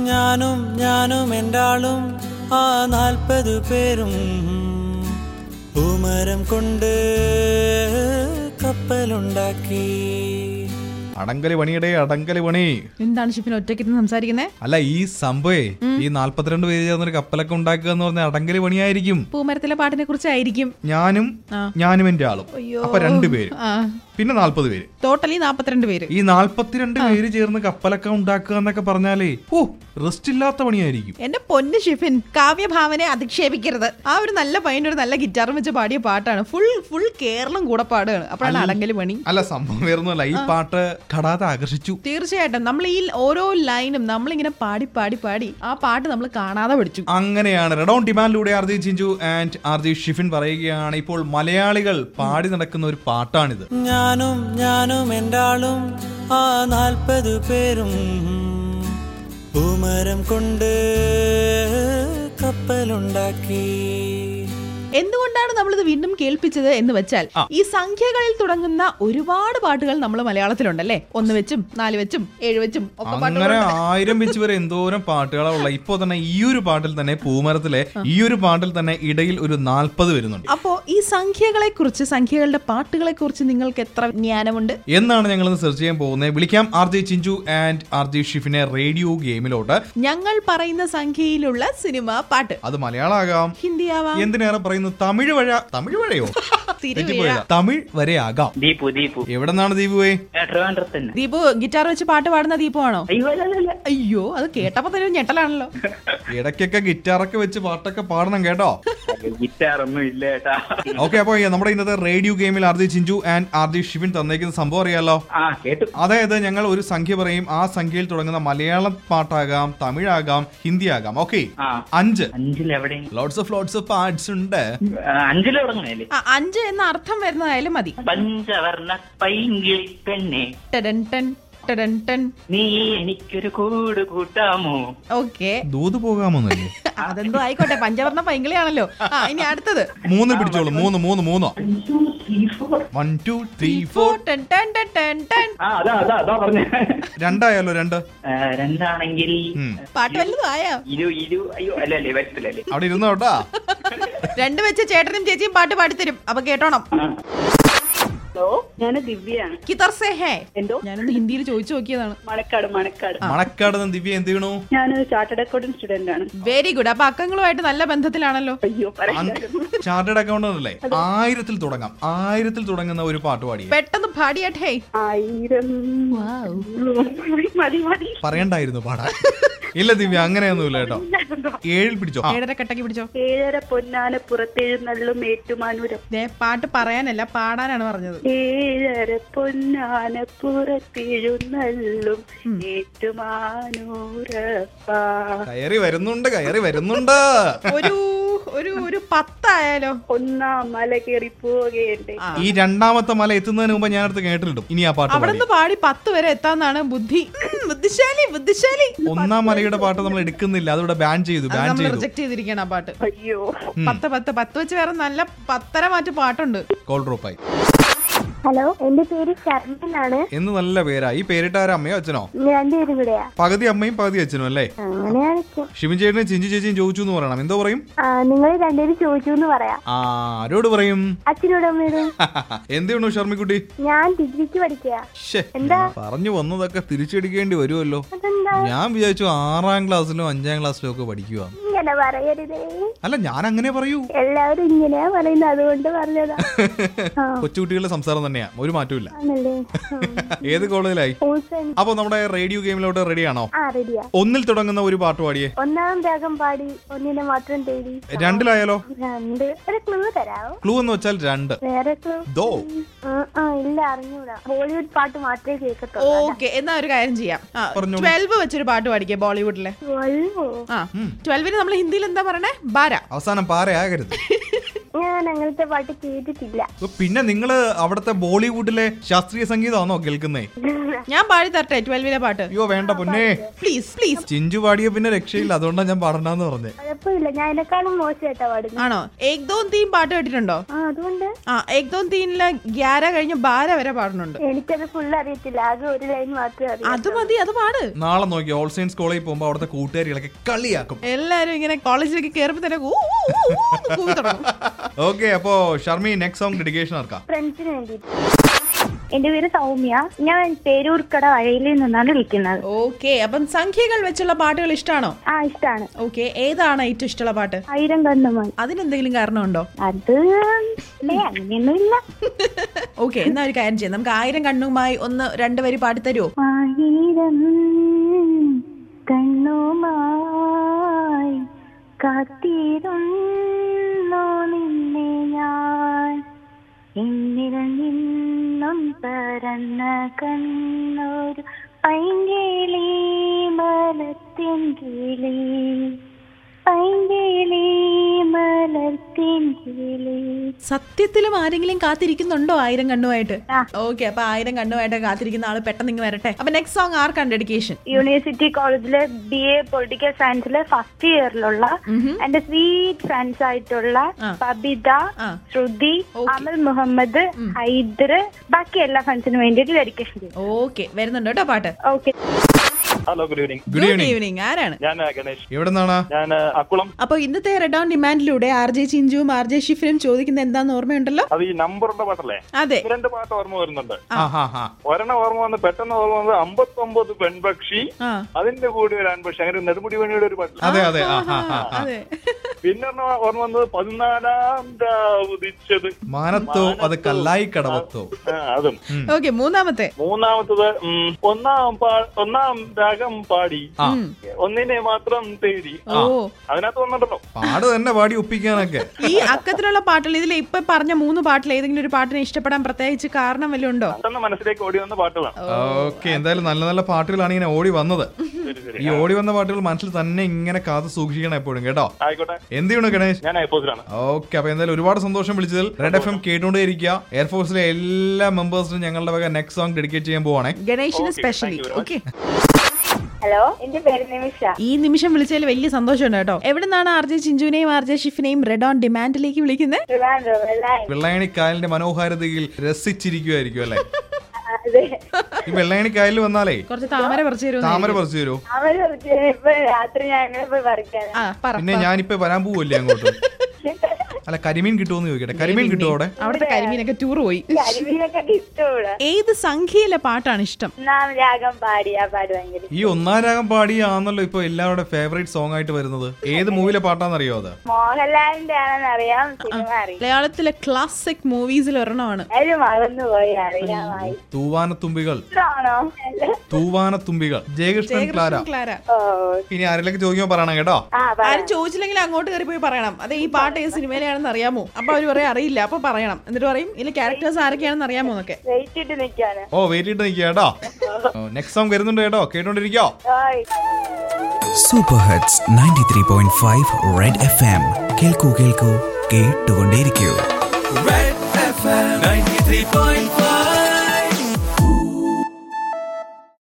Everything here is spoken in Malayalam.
ഞാനും ഞാനും എൻ്റെ ആളും ആ നാൽപ്പത് പേരും പൂമരം കൊണ്ട് കപ്പലുണ്ടാക്കി അടങ്കലി പണിയുടെ അടങ്കലി പണി എന്താണ് ഷിഫിൻ ഒറ്റയ്ക്കിരുന്ന് സംസാരിക്കുന്നത് അല്ല ഈ സംഭവേ ഈ നാല്പത്തിരണ്ട് പേര് ചേർന്നൊരു കപ്പലൊക്കെ ഉണ്ടാക്കുക എന്ന് പറഞ്ഞ അടങ്കലി പണിയായിരിക്കും പൂമരത്തിലെ പാട്ടിനെ കുറിച്ചായിരിക്കും ഞാനും ആ. ഞാനും എന്റെ ആളും അയ്യോ. അപ്പൊ രണ്ടുപേര് ആ പിന്നെ നാല്പത് പേര് ടോട്ടലി നാപ്പത്തിരണ്ട് പേര് ഈ നാല്പത്തിരണ്ട് പേര് ചേർന്ന് കപ്പലൊക്കെ ഉണ്ടാക്കുക എന്നൊക്കെ പറഞ്ഞാലേ ഓ റെസ്റ്റ് ഇല്ലാത്ത പണിയായിരിക്കും എന്റെ പൊന്ന് ഷിഫിൻ കാവ്യഭാവനെ അധിക്ഷേപിക്കരുത് ആ ഒരു നല്ല പയ്യന്റെ ഒരു നല്ല ഗിറ്റാറും വെച്ച് പാടിയ പാട്ടാണ് ഫുൾ ഫുൾ കേരളം കൂടെ പാടുകയാണ് അപ്പോഴാണ് അടങ്കല് പണി അല്ല സംഭവം വേറൊന്നുമല്ല ഈ പാട്ട് കടാതെ ആകർഷിച്ചു തീർച്ചയായിട്ടും നമ്മൾ ഈ ഓരോ ലൈനും നമ്മളിങ്ങനെ പാടി പാടി പാടി ആ പാട്ട് നമ്മൾ കാണാതെ പഠിച്ചു അങ്ങനെയാണ് റെഡോൺ ഡിമാൻഡിലൂടെ R J Chinchu and R J Shifin പറയുകയാണ് ഇപ്പോൾ മലയാളികൾ പാടി നടക്കുന്ന ഒരു പാട്ടാണിത് ഞാനും ഞാനും എൻ്റെ ആളും ആ നാൽപ്പത് പേരും പൂമരം കൊണ്ട് കപ്പലുണ്ടാക്കി എന്തുകൊണ്ടാണ് നമ്മളിത് വീണ്ടും കേൾപ്പിച്ചത് എന്ന് വെച്ചാൽ ഈ സംഖ്യകളിൽ തുടങ്ങുന്ന ഒരുപാട് പാട്ടുകൾ നമ്മൾ മലയാളത്തിലുണ്ടല്ലേ ഒന്ന് വെച്ചും നാല് വെച്ചും ഏഴ് വെച്ചും ഒക്കെ അങ്ങനെ പാട്ടുകളുണ്ട് ആയിരം വെച്ച് വരെ എന്തോരം പാട്ടുകളാ ഉള്ള ഇപ്പൊ തന്നെ ഈ ഒരു പാട്ടിൽ തന്നെ പൂമരത്തിലെ ഈ ഒരു പാട്ടിൽ തന്നെ ഇടയിൽ ഒരു നാൽപ്പത് വരുന്നുണ്ട് അപ്പോ ഈ സംഖ്യകളെ കുറിച്ച് സംഖ്യകളുടെ പാട്ടുകളെ കുറിച്ച് നിങ്ങൾക്ക് എത്ര ജ്ഞാനമുണ്ട് എന്നാണ് ഞങ്ങൾ സെർച്ച് ചെയ്യാൻ പോകുന്നത് വിളിക്കാം R J Chinchu and R J ഷിഫിനെ റേഡിയോ ഗെയിമിലോട്ട് ഞങ്ങൾ പറയുന്ന സംഖ്യയിലുള്ള സിനിമ പാട്ട് അത് മലയാളമാകാം ഹിന്ദിയാവാം എന്തിനേറെ പറയുന്നു തമിഴ് വഴ തമിഴ് വഴയോ തിരുവിഴ. തെറ്റിപ്പോയതാ. തമിഴ് വരെ ആകാം ദീപു ദീപു എവിടെ നിന്നാണ് ദീപുവേ ഞാൻ ട്രിവാൻഡ്രത്ത് തന്നെ ദീപു ഗിറ്റാർ വെച്ച് പാട്ട് പാടുന്ന ദീപമാണോ അയ്യോ അല്ല, അല്ല, അല്ല. അയ്യോ അത് കേട്ടപ്പോ തന്നെ ഒരു ഞെട്ടലാണല്ലോ ഇടയ്ക്കൊക്കെ ഗിറ്റാറൊക്കെ വെച്ച് പാട്ടൊക്കെ പാടണം കേട്ടോ അയ്യോ, ഗിറ്റാറൊന്നും ഇല്ല ഏട്ടാ ഓക്കെ അപ്പൊ നമ്മുടെ ഇന്നത്തെ റേഡിയോ ഗെയിമിൽ R J Chinchu and R J Shifin തന്നേക്കുന്ന സംഭവം അറിയാലോ ആ കേട്ടു അതായത് ഞങ്ങൾ ഒരു സംഖ്യ പറയും ആ സംഖ്യയിൽ തുടങ്ങുന്ന മലയാളം പാട്ടാകാം തമിഴാകാം ഹിന്ദി ആകാം ഓക്കെ ആ അഞ്ച് അഞ്ചിൽ എവിടെ lots of lots of parts ഉണ്ട് അഞ്ചിൽ തുടങ്ങണല്ലേ ആ, അഞ്ച് എന്ന അർത്ഥം വരുന്നതായാലും മതി പഞ്ചവർണ്ണ പൈങ്കിളി പെണ്ണെ ടടൻ ടൻ ടടൻ ടൻ നീ എനിക്കൊരു കൂട് കൂട്ടാമോ ഓക്കെ ദൂത് പോകാമോന്നല്ലേ അതെന്തോ ആയിക്കോട്ടെ പഞ്ചവർണ്ണ പൈങ്കിളിയാണല്ലോ ആ ഇനി അടുത്തത് മൂന്ന് പിടിച്ചോളൂ മൂന്ന് മൂന്ന് മൂന്നോ വൺ ടു ത്രീ ഫോർ ടൻ ടൻ ടൻ ടൻ ടൻ ആ അതാ അതാ അതാ പറഞ്ഞ രണ്ടായാലോ രണ്ട് രണ്ടാണെങ്കിൽ ഉം. പാട്ട് വല്ലതും ആയോ ഇരു ഇരു അയ്യോ അല്ല അല്ലേ വരത്തില്ലല്ലേ അവിടെ ഇരുന്നോ കേട്ടാ രണ്ട് വെച്ച് ചേട്ടനും ചേച്ചിയും പാട്ട് പാടിത്തരും അപ്പൊ കേട്ടോണം ഹലോ ഞാൻ ദിവ്യയാണ് കിതർ സേ ഹേ എന്തോ ഞാനൊന്ന് ഹിന്ദിയിൽ ചോദിച്ചു നോക്കിയതാണ് മണക്കാട് മണക്കാട് മണക്കാട് നിന്ന് ദിവ്യ എന്ത് ചെയ്യണു ഞാൻ ചാർട്ടേഡ് അക്കൗണ്ടന്റ് സ്റ്റുഡന്റ് ആണ് വെരി ഗുഡ് അപ്പൊ അക്കങ്ങളുമായിട്ട് നല്ല ബന്ധത്തിലാണല്ലോ അയ്യോ പറയായിരുന്നു ചാർട്ടേഡ് അക്കൗണ്ടന്റ് അല്ലേ ആയിരത്തിൽ തുടങ്ങാം ആയിരത്തിൽ തുടങ്ങുന്ന ഒരു പാട്ട് പാടിയേ പെട്ടെന്ന് പാടിയാട്ടെ ആയിരം മതി മതി പറയണ്ടായിരുന്നു പാടാൻ ഇല്ല ദിവ്യ അങ്ങനെയൊന്നുമില്ല കേട്ടോ ഏഴിൽ പിടിച്ചോ ആ, ഏഴര കട്ടക്ക് പിടിച്ചോ ഏഴര പൊന്നാന പുറത്തെഴുന്നള്ളും ഏറ്റുമാനൂരം ദേ പാട്ട് പറയാനല്ല പാടാനാണ് പറഞ്ഞത് ഏഴര പൊന്നാന പുറത്തെഴുന്നള്ളും ഏറ്റുമാനൂരപ്പ കയറി വരുന്നുണ്ട് കയറി വരുന്നുണ്ട് ഒരു ഒരു ഒരു പത്തായാലോ ഒന്നാം മല കയറി പോകേണ്ടേ ആ. ഈ രണ്ടാമത്തെ മല എത്തുന്നതിന് മുമ്പ് ഞാൻ അടുത്ത് കേട്ടിട്ടും ഇനി ആ പാട്ട് അവിടെ പാടി നിന്ന് പാടി പത്ത് വരെ എത്താന്നാണ് ബുദ്ധി ഉം, ബുദ്ധിശാലി ബുദ്ധിശാലി ഒന്നാം മലയുടെ പാട്ട് നമ്മൾ എടുക്കുന്നില്ല അതിവിടെ ബാൻ ചെയ്തു ബാൻ നമ്മൾ ചെയ്തു റിജക്ട് ചെയ്തിരിക്കണം ആ പാട്ട് അയ്യോ പത്ത് പത്ത് പത്ത് വെച്ച് വേറെ നല്ല പത്തര മാറ്റ് പാട്ടുണ്ട് കോൾ ഡ്രോപ്പായി ഹലോ എന്റെ പേര് ശർമ്മനാണ് എന്ന് നല്ല പേരാ ഈ പേരിട്ടാര അമ്മയോ അച്ഛനോ രണ്ടുപേരും കൂടെയാ പകുതി അമ്മയും പകുതി അച്ഛനും അല്ലേ അങ്ങനെയാണ് ഷിമിൻ ചേട്ടനും ചിഞ്ചു ചേച്ചിയും ചോദിച്ചു എന്ന് പറയണം എന്തോ പറയും നിങ്ങൾ രണ്ടുപേരും ചോദിച്ചു എന്ന് പറയാം ആ ആരോട് പറയും അച്ഛനോടും അമ്മയോടും എന്തെയാണോ ഷർമിക്കുട്ടി ഞാൻ ഡിഗ്രിക്ക് പഠിക്കുക ശ്ശെ, ഞാൻ പറഞ്ഞു വന്നതൊക്കെ തിരിച്ചടിക്കേണ്ടി വരുമല്ലോ അതെന്താ ഞാൻ വിചാരിച്ചു ആറാം ക്ലാസ്സിലും അഞ്ചാം ക്ലാസ്സിലും ഒക്കെ പഠിക്കുക ഇങ്ങനെ പറയരുതേ അല്ല ഞാൻ അങ്ങനെ പറയൂ എല്ലാവരും ഇങ്ങനെയാ പറയുന്നത് അതുകൊണ്ട് പറഞ്ഞതാ ആ കൊച്ചുകുട്ടികളുടെ സംസാരം തന്നെയാ ഒരു മാറ്റമില്ല ആണല്ലേ ഏത് കോളേജിലായി ഹൂസൻ അപ്പൊ നമ്മുടെ റേഡിയോ ഗെയിമിലോട്ട് റെഡിയാണോ ആ റെഡിയാ ഒന്നിൽ തുടങ്ങുന്ന ഒരു പാട്ട് പാടിയേ ഒന്നാം രാഗം പാടി ഒന്നിനെ മാത്രം തേടി രണ്ടിലായാലോ രണ്ട് ഒരു ക്ലൂ തരാവോ ക്ലൂ എന്ന് വെച്ചാൽ രണ്ട് വേറെ ക്ലൂ ദോ ആ ഇല്ല അറിഞ്ഞൂടാ ബോളിവുഡ് പാട്ട് മാത്രമേ കേൾക്കത്തുള്ളൂ ഓക്കെ എന്നാ ഒരു കാര്യം ചെയ്യാം പറഞ്ഞോളൂ. ട്വൽവ് വെച്ചൊരു പാട്ട് പാടിക്കേ ബോളിവുഡിലെ വൽവോ ആ ട്വൽവിന് നമ്മൾ ഹിന്ദിയിൽ എന്താ പറയണേ ബാര അവസാനം പാരയാകരുത് ഞാൻ അങ്ങനത്തെ പാട്ട് കേട്ടിട്ടില്ല അപ്പൊ പിന്നെ നിങ്ങള് അവിടുത്തെ ബോളിവുഡിലെ ശാസ്ത്രീയ സംഗീതമാണോ കേൾക്കുന്നേ ഞാൻ പാടി തരട്ടെ ട്വൽവിലെ പാട്ട് അയ്യോ വേണ്ട പൊന്നേ പ്ലീസ് പ്ലീസ് ചിഞ്ചു പാടിയ പിന്നെ രക്ഷയില്ല അതുകൊണ്ടാണ് ഞാൻ പാടണ്ടെന്ന് പറഞ്ഞേ അത് കുഴപ്പമില്ല ഞാൻ എന്നെക്കാളും മോശമായിട്ടാ പാടുന്നത് ആണോ ഏകദോൻ തീം പാട്ട് കേട്ടിട്ടുണ്ടോ ആ അതുകൊണ്ട് ആ ഏകദോൻ തീമില് ഗ്യാര കഴിഞ്ഞ് ബാര വരെ പാടുന്നുണ്ട് എനിക്കത് ഫുൾ അറിയത്തില്ല ആകെ ഒരു ലൈൻ മാത്രമേ അറിയാം അത് മതി അത് പാട് നാളെ നോക്കി ഓൾ സയൻസ് കോളേജിൽ പോകുമ്പോൾ അവിടുത്തെ കൂട്ടുകാരികളൊക്കെ കളിയാക്കും എല്ലാരും ഇങ്ങനെ കോളേജിലേക്ക് കയറുമ്പോ തന്നെ ഊ, ഊ, ഊ, ഊ എന്ന് കൂവി തുടങ്ങും ഓക്കെ അപ്പോ ഷർമി നെക്സ്റ്റ് സോങ് ഡെഡിക്കേഷൻ ആർക്കാ ഫ്രണ്ട്സിന് വേണ്ടിയിട്ട് എന്റെ പേര് സൗമ്യ ഞാൻ പേരൂർക്കട വഴയിൽ നിന്നാണ് വിളിക്കുന്നത് ഓക്കെ അപ്പം സംഖ്യകൾ വെച്ചുള്ള പാട്ടുകൾ ഇഷ്ടമാണോ ആ ഇഷ്ടാണ് ഓക്കെ ഏതാണ് ഏറ്റവും ഇഷ്ടമുള്ള പാട്ട് ആയിരം കണ്ണുമായി അതിനെന്തെങ്കിലും കാരണമുണ്ടോ അത് ഏ അങ്ങനെയൊന്നുമില്ല ഓക്കെ എന്നാ ഒരു കാര്യം ചെയ്യാം നമുക്ക് ആയിരം കണ്ണുമായി ഒന്ന് രണ്ട് വരി പാടി തരുമോ ആയിരം കണ്ണുമായി കാത്തിരുന്നു നിന്നെ ഞാൻ എന്നിൽ നിന്നും പറന്ന കണ്ണൊരു പൈങ്കിളി മലത്തിൻ കിളി പൈങ്കിളി മലത്തിൻ കിളി സത്യത്തിലും ആരെങ്കിലും കാത്തിരിക്കുന്നുണ്ടോ ആയിരം കണ്ണുമായിട്ട് ആ. ഓക്കെ അപ്പൊ ആയിരം കണ്ണുമായിട്ട് കാത്തിരിക്കുന്ന ആള് പെട്ടെന്ന് ഇങ്ങ് വരട്ടെ അപ്പൊ നെക്സ്റ്റ് സോങ് ആർക്കാണ് ഡെഡിക്കേഷൻ യൂണിവേഴ്സിറ്റി കോളേജിലെ B A political science first ഇയറിലുള്ള എന്റെ സ്വീറ്റ് ഫ്രണ്ട്സ് ആയിട്ടുള്ള ആ. ബബിത ആ. ശ്രുതി Okay. അമൽ മുഹമ്മദ് ഹൈദർ ബാക്കി എല്ലാ ഫ്രണ്ട്സിനും വേണ്ടിയിട്ട് ഡെഡിക്കേഷൻ ചെയ്യും ഓക്കെ വരുന്നുണ്ട് കേട്ടോ പാട്ട് okay hello good evening good evening evening ആരാണ് ഞാൻ ആ, ഗണേഷ് എവിടെ നിന്നാണ് ഞാൻ ആ, അക്കുളം അപ്പൊ ഇന്നത്തെ റെഡ് ഓൺ ഡിമാൻഡിലൂടെ ആർ ജെ ചിഞ്ചുവും ആർ ജെ ഷിഫിനും ചോദിക്കുന്ന എന്താന്ന് ഓർമ്മയുണ്ടല്ലോ അത് ഈ നമ്പറിന്റെ പാട്ടല്ലേ അതെ ഈ രണ്ട് പാട്ട് ഓർമ്മ വരുന്നുണ്ട് ആ ഹാ ഹാ ഒരെണ്ണം ഓർമ്മ വന്ന് പെട്ടെന്ന് ഓർമ്മ വന്നത് അമ്പത്തൊമ്പത് പെൺപക്ഷി ആ അതിന്റെ കൂടെ ഒരു ആൺപക്ഷി അങ്ങനെ ഒരു നെടുമുടി വേണിയുടെ ഒരു പാട്ട് അതെ അതെ ആ ഹാ ഹാ ഹാ അതെ പിന്നെ ഒരെണ്ണം ഓർമ്മ വന്നത് പതിനാലാം രാവുദിച്ചത് മാനത്തോ അത് കല്ലായി കടവത്തോ ആ, അതും ഓക്കെ മൂന്നാമത്തെ മൂന്നാമത്തത് ഉം, ഒന്നാം പാ- ഒന്നാം രാഗം പാടി ആ ഒന്നിനെ മാത്രം തേടി ഓ അതിനകത്ത് വന്നിട്ടുണ്ടല്ലോ പാട് തന്നെ പാടി ഒപ്പിക്കാനൊക്കെ ഈ അക്കത്തിലുള്ള പാട്ടുകൾ ഇതിൽ ഇപ്പൊ പറഞ്ഞ മൂന്ന് പാട്ടിൽ ഏതെങ്കിലും ഒരു പാട്ടിനെ ഇഷ്ടപ്പെടാൻ പ്രത്യേകിച്ച് കാരണം വല്ലതും ഉണ്ടോ പെട്ടെന്ന് മനസ്സിലേക്ക് ഓടി വന്ന പാട്ടുകളാണ് ഓക്കെ എന്തായാലും നല്ല നല്ല പാട്ടുകളാണ് ഇങ്ങനെ ഓടി വന്നത് ശരി ശരി ഈ ഓടി വന്ന പാട്ടുകൾ മനസ്സിൽ തന്നെ ഇങ്ങനെ കാത്തു സൂക്ഷിക്കണം എപ്പോഴും കേട്ടോ ആയിക്കോട്ടെ എന്ത് ചെയ്യണു ഗണേഷ് ഞാൻ എപ്പോസിലാണ് ഓക്കെ അപ്പൊ എന്തായാലും ഒരുപാട് സന്തോഷം വിളിച്ചതിൽ റെഡ് എഫ് എം കേട്ടുകൊണ്ടേയിരിക്കുക എയർഫോഴ്സിലെ എല്ലാ മെമ്പേഴ്സിനും ഞങ്ങളുടെ വക നെക്സ്റ്റ് സോങ് ഡെഡിക്കേറ്റ് ചെയ്യാൻ പോവാണേ ഗണേഷിന് Okay, specially thank you very okay hello എന്റെ പേര് നിമിഷ ഈ നിമിഷം വിളിച്ചതിൽ വലിയ സന്തോഷമുണ്ട് കേട്ടോ എവിടെ നിന്നാണ് ആർ ജെ ചിഞ്ചുവിനെയും ആർ ജെ ഷിഫിനെയും റെഡ് ഓൺ ഡിമാൻഡിലേക്ക് വിളിക്കുന്നത് ട്രിവാൻഡ്രം വെള്ളായി വെള്ളായണിക്കായലിന്റെ മനോഹാരിതയിൽ രസിച്ചിരിക്കുമായിരിക്കും അല്ലേ അതെ ഈ വെള്ളായണിക്കായലിൽ വന്നാലേ കുറച്ച് താമര പറിച്ചു തരുമോ താമര പറിച്ചു തരുമോ അവര് ഇപ്പൊ രാത്രി ഞാൻ അങ്ങനെ പോയി പറിക്കാനാ ആ പറ പിന്നെ ഞാനിപ്പോ വരാൻ പോവല്ലേ അങ്ങോട്ട് അല്ല കരിമീൻ കിട്ടുമോന്ന് ചോദിക്കട്ടെ കരിമീൻ കിട്ടുമോ അവിടെ അവിടുത്തെ കരിമീനൊക്കെ ടൂർ പോയി കരിമീനൊക്കെ ഇഷ്ടകൂടാ ഏത് സംഖ്യയിലെ പാട്ടാണ് ഇഷ്ടം ഒന്നാം രാഗം പാടി ആ പാട്ട് ഭയങ്കര ഈ ഒന്നാം രാഗം പാടിയാണല്ലോ ഇപ്പൊ എല്ലാവരുടെ ഫേവറേറ്റ് സോങ് ആയിട്ട് വരുന്നത് ഏത് മൂവിലെ പാട്ടാണെന്നറിയോ അത് മോഹൻലാലിന്റെ ആണെന്ന് അറിയാം സിനിമ അറിയാം മലയാളത്തിലെ ക്ലാസിക് മൂവീസിൽ ഒരെണ്ണമാണ് എല്ലാരും മറന്നുപോയി അറിയാമായി തൂവാനത്തുമ്പികൾ ഇതാണോ തൂവാനത്തുമ്പികൾ ജയകൃഷ്ണൻ ക്ലാര ജയകൃഷ്ണൻ ക്ലാര ഓ ഇനി ആരെങ്കിലും ചോദിക്കുമ്പോൾ പറയണം കേട്ടോ ആ പറ ആരും ചോദിച്ചില്ലെങ്കിൽ അങ്ങോട്ട് കയറി പോയി പറയണം അതെ ഈ പാട്ട് ഏത് സിനിമയിലാണെന്ന് അറിയാമോ അപ്പൊ അവര് പറയും അറിയില്ല അപ്പൊ പറയണം എന്നിട്ട് പറയും ഇതിലെ ക്യാരക്ടേഴ്സ് ആരൊക്കെയാണെന്ന് അറിയാമോ എന്നൊക്കെ വെയിറ്റ് ഇട്ട് നിക്കാണ് ഓ വെയിറ്റ് ഇട്ട് നിൽക്കുക കേട്ടോ നെക്സ്റ്റ് സോങ് വരുന്നുണ്ട് കേട്ടോ കേട്ടോണ്ടിരിക്കോ ഓയ് super hits ninety three point five Red F M കേൾക്കൂ കേൾക്കൂ കേട്ടുകൊണ്ടേയിരിക്കൂ Red FM 93.5